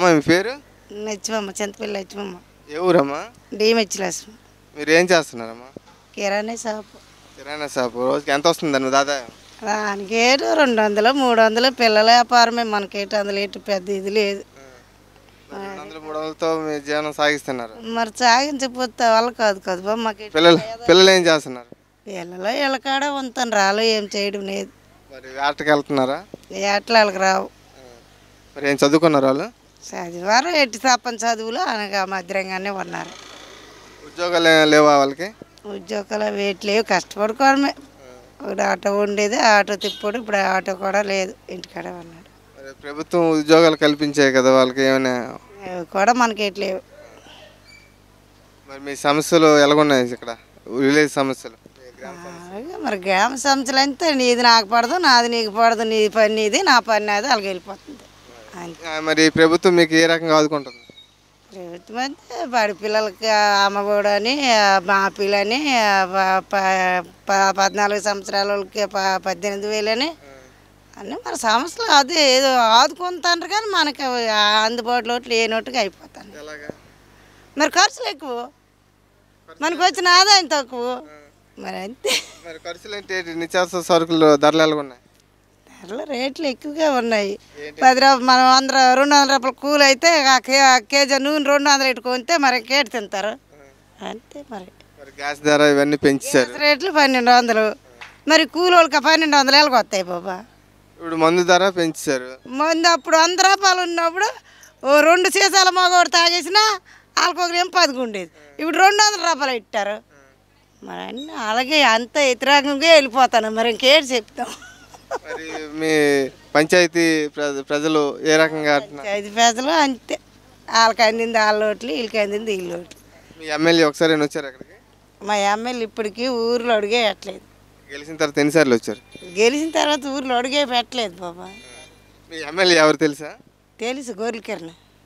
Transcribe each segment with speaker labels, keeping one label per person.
Speaker 1: అమ్మ మీ పేరు
Speaker 2: నచ్చిమమ్మ చింతపల్లి నచ్చిమమ్మ
Speaker 1: ఏ ఊరమ్మా
Speaker 2: డిమెచ్చిలాసం
Speaker 1: మీరు ఏం చేస్తున్నారమ్మా
Speaker 2: కిరాణా షాపు
Speaker 1: కిరాణా షాపు రోజుకి ఎంత వస్తుంది నువ్వు ఆదాయం
Speaker 2: దానికి ఏటో రెండు వందలు మూడు వందలు పిల్లల వ్యాపారమే మనకి ఏటి వందలు ఏటి పెద్ద ఇది లేదు
Speaker 1: మరి రెండు వందలు మూడు వందలతో మీ జీవనం సాగిస్తున్నారు
Speaker 2: మరి సాగించకపోతే వాళ్ళ కాదు కాదు బా మాకు
Speaker 1: పిల్లలు పిల్లలు ఏం చేస్తున్నారు
Speaker 2: పిల్లలు ఇళ్ళకాడ ఉంటాను రాలు ఏం చేయడం లేదు
Speaker 1: మరి వేటకి వెళ్తున్నారా
Speaker 2: ఎట్లా వాళ్ళకి రావు
Speaker 1: మరి ఏం చదువుకున్నారు వాళ్ళు
Speaker 2: చదివారు ఎట్టి తప్పని చదువులు అనగా మధ్యంగానే ఉన్నారు
Speaker 1: ఉద్యోగాలు ఏం లేవా వాళ్ళకి
Speaker 2: ఉద్యోగాలు వేటి లేవు కష్టపడుకోవడమే ఒకటి ఆటో ఉండేది ఆటో తిప్పుడు ఇప్పుడు ఆటో కూడా లేదు ఇంటికాడ ఉన్నాడు
Speaker 1: మరి ప్రభుత్వం ఉద్యోగాలు కల్పించాయి కదా వాళ్ళకి ఏమైనా
Speaker 2: అవి కూడా మనకి ఎటు లేవు
Speaker 1: మరి మీ సమస్యలు ఎలాగున్నాయి ఇక్కడ విలేజ్ సమస్యలు
Speaker 2: అలాగే మరి గ్రామ సంస్థలు అంతే నీది నాకు పడదు నాది నీకు పడదు నీ పని నీది నా పని నాది అలాగే వెళ్ళిపోతుంది అంతే
Speaker 1: ఆ, మరి ప్రభుత్వం మీకు ఏ రకంగా ఆదుకుంటుంది
Speaker 2: ప్రభుత్వం అంటే బడి పిల్లలకి అమ్మఒడు అని మా పిల్లని పద్నాలుగు సంవత్సరాల వాళ్ళకి ప- పద్దెనిమిది వేలని అన్నీ మన సంస్థలు అదే ఏదో ఆదుకుంటారు కానీ మనకి అవి అందుబాటులో లేనట్టుగా అయిపోతాను
Speaker 1: ఎలాగా
Speaker 2: మరి ఖర్చులు ఎక్కువ మనకు వచ్చిన ఆదాయం తక్కువ మరి అంతే
Speaker 1: మరి ఖర్చులు ఏంటి నిత్యావసర సరుకులు ధరలు ఎలాగున్నాయి
Speaker 2: ధరలు రేట్లు ఎక్కువగా ఉన్నాయి పది రూపాయలు మనం వంద రెండు వందల రూపాయల కూలి అయితే ఆ కే ఆ కేజీ నూనె రెండు వందలు పెట్టుకుంటే మరి కేటు తింటారు అంతే మరి
Speaker 1: మరి గ్యాస్ ధర ఇవన్నీ పెంచారు
Speaker 2: గ్యాస్ రేట్లు పన్నెండు వందలు మరి కూలి వాళ్ళకి పన్నెండు వందలు ఎలాగ వస్తాయి బాబా
Speaker 1: ఇప్పుడు మందు ధర పెంచారు
Speaker 2: ముందు అప్పుడు వంద రూపాయలు ఉన్నప్పుడు ఓ రెండు సీసాల మగవాడు తాగేసినా వాళ్ళకి ఒక ఏం పదకొండేది ఇప్పుడు రెండు వందల రూపాయలు ఇట్టారు మరి అన్నీ అలాగే అంత వ్యతిరేకంగా వెళ్ళిపోతాను మరి ఇంకేటి చెప్తాం
Speaker 1: మరి మీ పంచాయతీ ప్ర- ప్రజలు ఏ రకంగా అంటున్నారు?
Speaker 2: ఐదు పేదలు అంతే వాళ్ళకి అందింది వాళ్ళ ఓట్లు వీళ్ళకి అందింది వీళ్ళ ఓట్లు
Speaker 1: మీ ఎమ్మెల్యే ఒకసారి వచ్చారు అక్కడికి
Speaker 2: మా ఎమ్మెల్యే ఇప్పటికీ ఊర్లో అడిగే పెట్టలేదు
Speaker 1: గెలిచిన తర్వాత ఎన్నిసార్లు వచ్చారు
Speaker 2: గెలిచిన తర్వాత ఊర్లో అడిగే పెట్టలేదు బాబా
Speaker 1: మీ ఎమ్మెల్యే ఎవరు తెలుసా
Speaker 2: తెలుసు గొర్రెకిరణ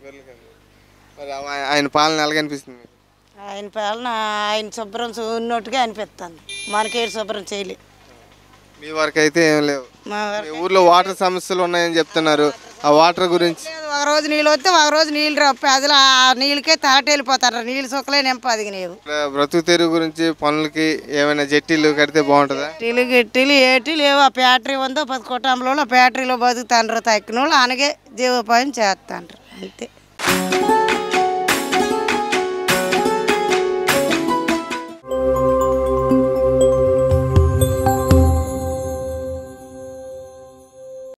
Speaker 1: మరి ఆయ- ఆయన పాలన ఎలాగనిపిస్తుంది మీకు
Speaker 2: ఆయన పాలన ఆయన శుభ్రం ఉన్నట్టుగా అనిపిస్తుంది మనకేడు శుభ్రం చేయలే
Speaker 1: మీ వరకు అయితే ఏం లేవు
Speaker 2: మా
Speaker 1: మీ ఊర్లో వాటర్ సమస్యలు ఉన్నాయని చెప్తున్నారు ఆ వాటర్ గురించి
Speaker 2: ఒక రోజు నీళ్ళు వస్తే ఒక రోజు నీళ్ళు రావు ప్రజలు ఆ నీళ్ళకే తాటి వెళ్ళిపోతారు నీళ్ళు సుక్కలే నింపదిగినేవు
Speaker 1: ఇక్కడ బ్రతుకు తెరుగు గురించి పనులకి ఏమైనా జట్టీలు కడితే బాగుంటుందా
Speaker 2: గిట్టీలు గిట్టీలు ఏటి లేవు ఆ ఫ్యాక్టరీ ఉందో పది కుటుంబంలో ఆ ఫ్యాక్టరీలో బతుకుతాండ్రు తక్కిన వాళ్ళు అనగే జీవోపాయం చేస్తాండ్రు అంతే